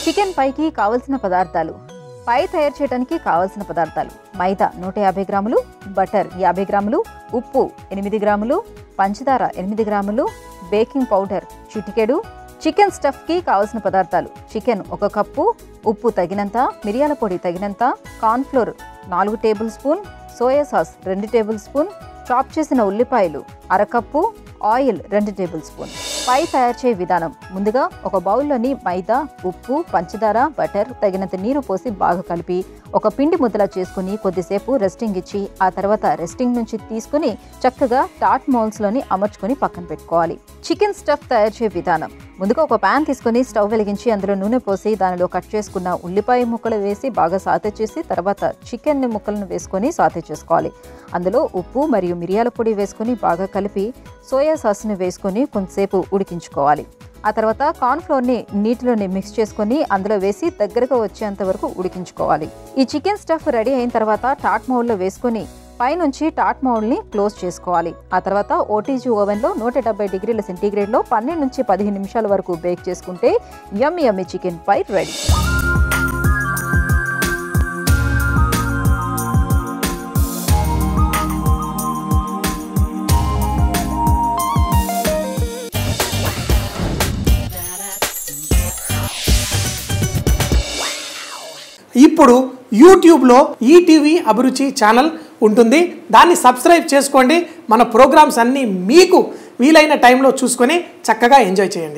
chicken పైకి కావలసిన పదార్థాలు పై తయారు చేయడానికి కావలసిన పదార్థాలు మైదా నూట యాభై గ్రాములు బటర్ యాభై గ్రాములు ఉప్పు ఎనిమిది గ్రాములు పంచదార ఎనిమిది గ్రాములు బేకింగ్ పౌడర్ చిటికెడు చికెన్ స్టఫ్కి కావలసిన పదార్థాలు చికెన్ ఒక కప్పు ఉప్పు తగినంత మిరియాల పొడి తగినంత కార్న్ఫ్లోర్ నాలుగు టేబుల్ స్పూన్ సోయా సాస్ రెండు టేబుల్ స్పూన్ చాప్ చేసిన ఉల్లిపాయలు అరకప్పు ఆయిల్ రెండు టేబుల్ స్పూన్ పై తయారు చేయ విధానం ముందుగా ఒక బౌల్లోని మైదా ఉప్పు పంచదార బటర్ తగినంత నీరు పోసి బాగా కలిపి ఒక పిండి ముద్దలా చేసుకుని కొద్దిసేపు రెస్టింగ్ ఇచ్చి ఆ తర్వాత రెస్టింగ్ నుంచి తీసుకుని చక్కగా టాట్ మౌల్స్లోని అమర్చుకొని పక్కన పెట్టుకోవాలి చికెన్ స్టఫ్ తయారు చేయ విధానం ముందుగా ఒక ప్యాన్ తీసుకొని స్టవ్ వెలిగించి అందులో నూనె పోసి దానిలో కట్ చేసుకున్న ఉల్లిపాయ ముక్కలు వేసి బాగా సాతే చేసి తర్వాత చికెన్ ముక్కలను వేసుకొని సాతే చేసుకోవాలి అందులో ఉప్పు మరియు మిరియాల పొడి వేసుకొని బాగా కలిపి సోయా సాస్ని వేసుకొని కొంతసేపు ఉడికించుకోవాలి ఆ తర్వాత కార్న్ఫ్లోర్ని నీటిలోని మిక్స్ చేసుకొని అందులో వేసి దగ్గరగా వచ్చేంత వరకు ఉడికించుకోవాలి ఈ చికెన్ స్టఫ్ రెడీ అయిన తర్వాత టాట్ మౌల్లో వేసుకొని పైనుంచి టాట్ మౌల్ని క్లోజ్ చేసుకోవాలి ఆ తర్వాత ఓటీజీ ఓవెన్లో నూట డెబ్బై డిగ్రీల సెంటీగ్రేడ్లో పన్నెండు నుంచి పదిహేను నిమిషాల వరకు బేక్ చేసుకుంటే yummy yummy chicken pie ready ఇప్పుడు యూట్యూబ్లో ఈటీవీ అభిరుచి ఛానల్ ఉంటుంది దాన్ని సబ్స్క్రైబ్ చేసుకోండి మన ప్రోగ్రామ్స్ అన్నీ మీకు వీలైన టైంలో చూసుకొని చక్కగా ఎంజాయ్ చేయండి